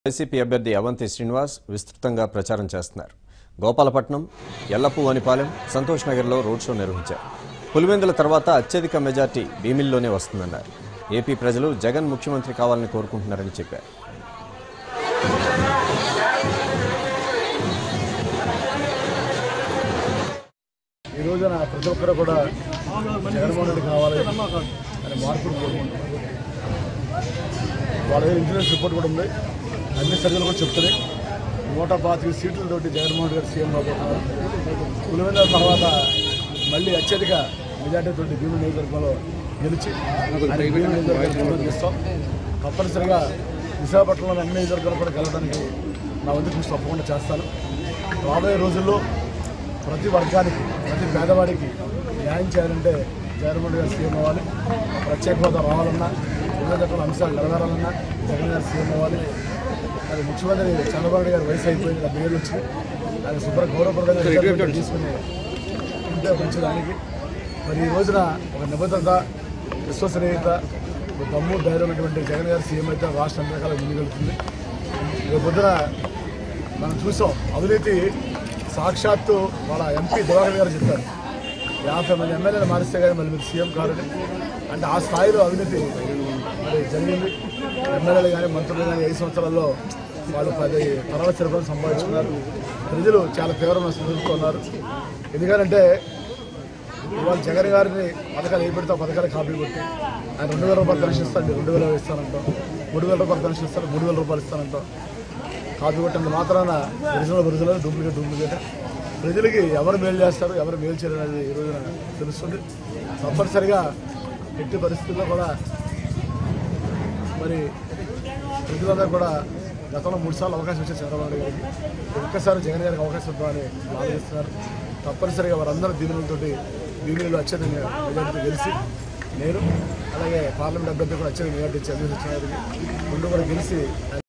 YCP అభ్యర్థి అవంతి శ్రీనివాస్ విస్తృతంగా ప్రచారం చేస్తున్నారు గోపాలపట్నం ఎల్లపువానిపాలెం సంతోష్ నగర్లో రోడ్ షో నిర్వహించారు పులివెందుల తర్వాత అత్యధిక మెజార్టీ భీమిల్లోనే వస్తుందన్నారు ఏపీ ప్రజలు జగన్ ముఖ్యమంత్రి కావాలని కోరుకుంటున్నారని చెప్పారు ఈ రోజున ప్రతి ఒక్కరు కూడా జగన్మోహన్ రెడ్డి కావాలి అని మార్పులు కోరుకుంటున్నారు వాళ్ళ దగ్గర ఇన్సూరెన్స్ రిపోర్ట్ కూడా ఉంది అన్ని సర్వేలు కూడా చెప్తున్నాయి నూట పాతిక సీట్లతోటి జగన్మోహన్ రెడ్డి గారు సీఎం కాబోతున్నారు పులివెందుల తర్వాత మళ్ళీ అత్యధిక మెజార్టీ తోటి భీమ నియోజకవర్గంలో గెలిచి ఆయన భీమ నియోజకవర్గంలో గెలుస్తాం తప్పనిసరిగా విశాఖపట్నంలోని అన్ని నియోజకవర్గాలు కూడా గెలవడానికి నా వంతు కృషి తప్పకుండా చేస్తాను రాబోయే రోజుల్లో ప్రతి వర్గానికి ప్రతి పేదవాడికి న్యాయం చేయాలంటే జగన్మోహన్ గారు సీఎం అవ్వాలి ప్రత్యేక హోదా రావాలన్నా వివిధ అంశాలు నెరవేరాలన్నా జగన్ గారు సీఎం అవ్వాలి అది ముఖ్యమంత్రి చంద్రబాబు నాయుడు గారు వయసు అయిపోయింది డెబ్బై ఏళ్ళు వచ్చింది ఆయన శుభ్ర గౌరవప్రదంగా రిటైర్మెంట్ తీసుకుని ఇంట్లో పెంచడానికి మరి ఈ రోజున ఒక నిబద్ధత విశ్వసనీయత ఒక దమ్ము ధైర్యం ఉన్నటువంటి జగన్ గారు సీఎం అయితే రాష్ట్రం అన్ని రకాల ముందుకెళ్తుంది రేపు పొద్దున మనం చూసాం అవినీతి సాక్షాత్తు వాళ్ళ ఎంపీ దివాకర్ గారు చెప్పారు యాభై మంది ఎమ్మెల్యేలు మారిస్తే కానీ మళ్ళీ మీరు సీఎం కాదని అంటే ఆ స్థాయిలో అవినీతి మరి జరిగింది ఎమ్మెల్యేలు కానీ మంత్రులు కానీ ఐదు సంవత్సరాల్లో వాళ్ళు పది తరాల చిరపలు సంపాదించుకున్నారు ప్రజలు చాలా తీవ్రమైన ఎదుర్కొన్నారు ఎందుకంటే ఇవాళ జగన్ గారిని పథకాలు ఏ పెడితే ఆ పథకాలు కాపీ కొట్టి ఆయన రెండు వేల రూపాయలు పెన్షన్ ఇస్తాను రెండు వేల ఇస్తానంటాం మూడు వేల రూపాయలు పెన్షన్ ఇస్తాను మూడు వేల రూపాయలు ఇస్తానంటాం కాపీ కొట్టినంత మాత్రాన ఒరిజినల్ ఒరిజినల్ డూప్లికేట్ డూప్లికేట్ ప్రజలకి ఎవరు మేలు చేస్తారు ఎవరు మేలు చేయరు అనేది ఈ రోజున తెలుస్తుంది తప్పనిసరిగా ఎట్టి పరిస్థితుల్లో కూడా మరి ప్రజలందరూ కూడా గతంలో మూడు సార్లు అవకాశం ఇచ్చారు చంద్రబాబు నాయుడు గారికి ఒక్కసారి జగన్ గారికి అవకాశం ఇద్దామని ఆలోచిస్తున్నారు తప్పనిసరిగా వారందరూ దీవెనలతోటి దీవెనలు అత్యధిక మెజార్టీతో గెలిచి నేను అలాగే పార్లమెంట్ అభ్యర్థి కూడా అత్యధిక మెజార్టీ ఇచ్చి అందించిన రెండు కూడా గెలిచి